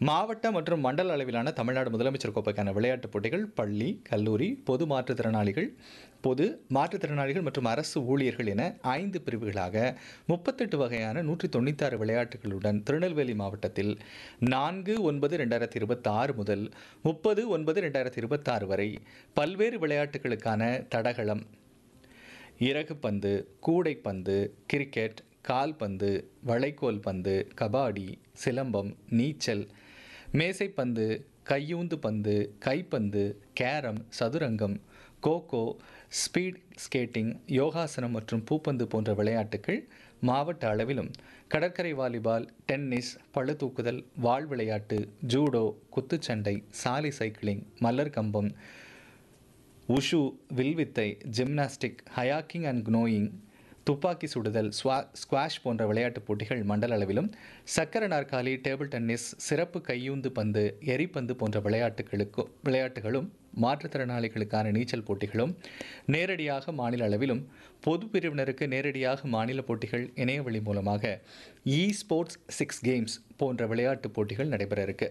மாவட்ட மற்றும் மண்டல அளவிலான தமிழ்நாடு முதலமைச்சர் கோப்பைக்கான விளையாட்டுப் போட்டிகள் பள்ளி கல்லூரி பொது மாற்றுத்திறனாளிகள் பொது மாற்றுத்திறனாளிகள் மற்றும் அரசு ஊழியர்கள் என ஐந்து பிரிவுகளாக முப்பத்தெட்டு வகையான நூற்றி தொண்ணூத்தாறு விளையாட்டுகளுடன் திருநெல்வேலி மாவட்டத்தில் நான்கு ஒன்பது ரெண்டாயிரத்தி இருபத்தி ஆறு முதல் முப்பது ஒன்பது ரெண்டாயிரத்தி இருபத்தாறு வரை பல்வேறு விளையாட்டுகளுக்கான தடகளம் இறகுப்பந்து கூடைப்பந்து கிரிக்கெட் கால்பந்து வளைக்கோல் பந்து கபாடி சிலம்பம் நீச்சல் மேசைப்பந்து கையூந்து பந்து கைப்பந்து கேரம் சதுரங்கம் கோகோ ஸ்பீட் ஸ்கேட்டிங் யோகாசனம் மற்றும் பூப்பந்து போன்ற விளையாட்டுகள் மாவட்ட அளவிலும் கடற்கரை வாலிபால் டென்னிஸ் பளுதூக்குதல் வாள் விளையாட்டு ஜூடோ குத்துச்சண்டை சாலை சைக்கிளிங் மல்லர் கம்பம் உஷு வில்வித்தை ஜிம்னாஸ்டிக் ஹயாக்கிங் அண்ட் க்னோயிங் துப்பாக்கி சுடுதல் ஸ்வா ஸ்குவாஷ் போன்ற விளையாட்டுப் போட்டிகள் மண்டல அளவிலும் சக்கர நாற்காலி டேபிள் டென்னிஸ் சிறப்பு கையூந்து பந்து எரிப்பந்து போன்ற விளையாட்டுகளுக்கும் விளையாட்டுகளும் மாற்றுத்திறனாளிகளுக்கான நீச்சல் போட்டிகளும் நேரடியாக மாநில அளவிலும் பொது பிரிவினருக்கு நேரடியாக மாநில போட்டிகள் இணையவழி மூலமாக இ ஸ்போர்ட்ஸ் சிக்ஸ் கேம்ஸ் போன்ற விளையாட்டுப் போட்டிகள் நடைபெற இருக்கு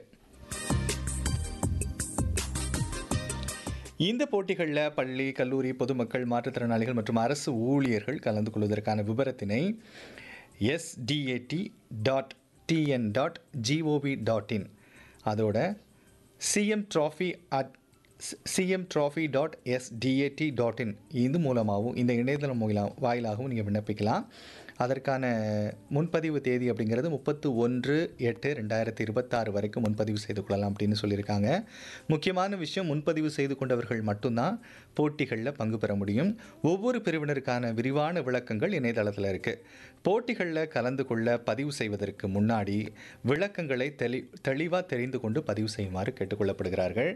இந்த போட்டிகளில் பள்ளி கல்லூரி பொதுமக்கள் மாற்றுத்திறனாளிகள் மற்றும் அரசு ஊழியர்கள் கலந்து கொள்வதற்கான விவரத்தினை SDAT dot TN dot GOV dot in அதோட CM trophy at CM trophy dot SDAT dot in இது மூலமாகவும் இந்த இணையதளம் மூலம் வாயிலாகவும் நீங்கள் விண்ணப்பிக்கலாம் அதற்கான முன்பதிவு தேதி அப்படிங்கிறது முப்பத்து ஒன்று எட்டு ரெண்டாயிரத்தி இருபத்தாறு வரைக்கும் முன்பதிவு செய்து கொள்ளலாம் அப்படின்னு சொல்லியிருக்காங்க முக்கியமான விஷயம் முன்பதிவு செய்து கொண்டவர்கள் மட்டும்தான் போட்டிகளில் பங்கு பெற முடியும் ஒவ்வொரு பிரிவினருக்கான விரிவான விளக்கங்கள் இணையதளத்தில் இருக்குது போட்டிகளில் கலந்து கொள்ள பதிவு செய்வதற்கு முன்னாடி விளக்கங்களை தெளி தெளிவாக தெரிந்து கொண்டு பதிவு செய்யுமாறு கேட்டுக்கொள்ளப்படுகிறார்கள்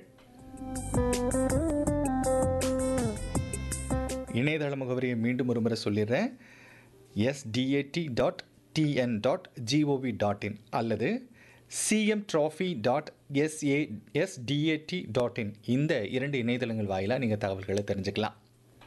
இணையதள முகவரியை மீண்டும் ஒரு முறை சொல்லிடுறேன் SDAT dot TN dot GOV dot in அல்லது CM trophy dot SA SDAT dot in இந்த இரண்டு இணையதளங்கள் வாயிலாக நீங்கள் தகவல்களை தெரிஞ்சுக்கலாம்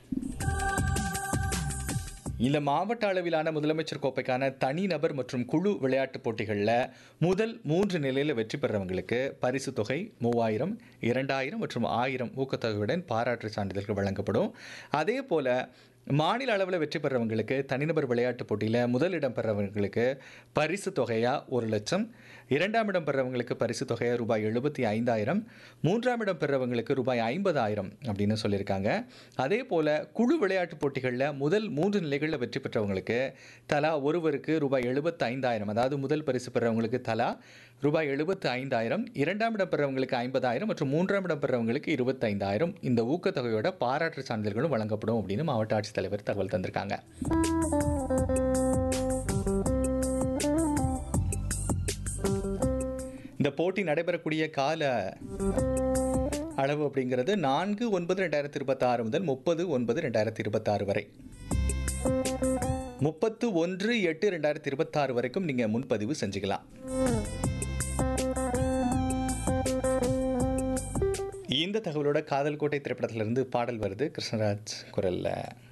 இந்த மாவட்ட அளவிலான முதலமைச்சர் கோப்பைக்கான தனிநபர் மற்றும் குழு விளையாட்டுப் போட்டிகளில் முதல் மூன்று நிலையில் வெற்றி பெறவங்களுக்கு பரிசு தொகை மூவாயிரம் இரண்டாயிரம் மற்றும் ஆயிரம் ஊக்கத்தொகையுடன் பாராட்டு சான்றிதழ்கள் வழங்கப்படும் அதே போல் மாநில அளவில் வெற்றி பெறவங்களுக்கு தனிநபர் விளையாட்டுப் போட்டியில் முதலிடம் பெறவங்களுக்கு பரிசு தொகையாக ஒரு லட்சம் இரண்டாம் இடம் பெறவங்களுக்கு பரிசு தொகையாக ரூபாய் எழுபத்தி ஐந்தாயிரம் மூன்றாம் இடம் பெறவங்களுக்கு ரூபாய் ஐம்பதாயிரம் அப்படின்னு சொல்லியிருக்காங்க அதே போல் குழு விளையாட்டுப் போட்டிகளில் முதல் மூன்று நிலைகளில் வெற்றி பெற்றவங்களுக்கு தலா ஒருவருக்கு ரூபாய் எழுபத்தி ஐந்தாயிரம் அதாவது முதல் பரிசு பெறவங்களுக்கு தலா ரூபாய் எழுபத்து ஐந்தாயிரம் இரண்டாம் இடம் பெறவங்களுக்கு ஐம்பதாயிரம் மற்றும் மூன்றாம் இடம் பெறவங்களுக்கு இருபத்தைந்தாயிரம் இந்த ஊக்கத்தொகையோட பாராட்டு சான்றிதழ்களும் வழங்கப்படும் அப்படின்னு மாவட்ட ஆட்சித்தலைவர் தகவல் தந்திருக்காங்க இந்த போட்டி நடைபெறக்கூடிய கால அளவு அப்படிங்கிறது நான்கு ஒன்பது ரெண்டாயிரத்தி இருபத்தாறு முதல் முப்பது ஒன்பது ரெண்டாயிரத்தி இருபத்தாறு வரை முப்பத்து ஒன்று எட்டு ரெண்டாயிரத்தி இருபத்தாறு வரைக்கும் நீங்கள் முன்பதிவு செஞ்சுக்கலாம் இந்த தகவலோட காதல் கோட்டை திரைப்படத்திலிருந்து பாடல் வருது கிருஷ்ணராஜ் குரலில்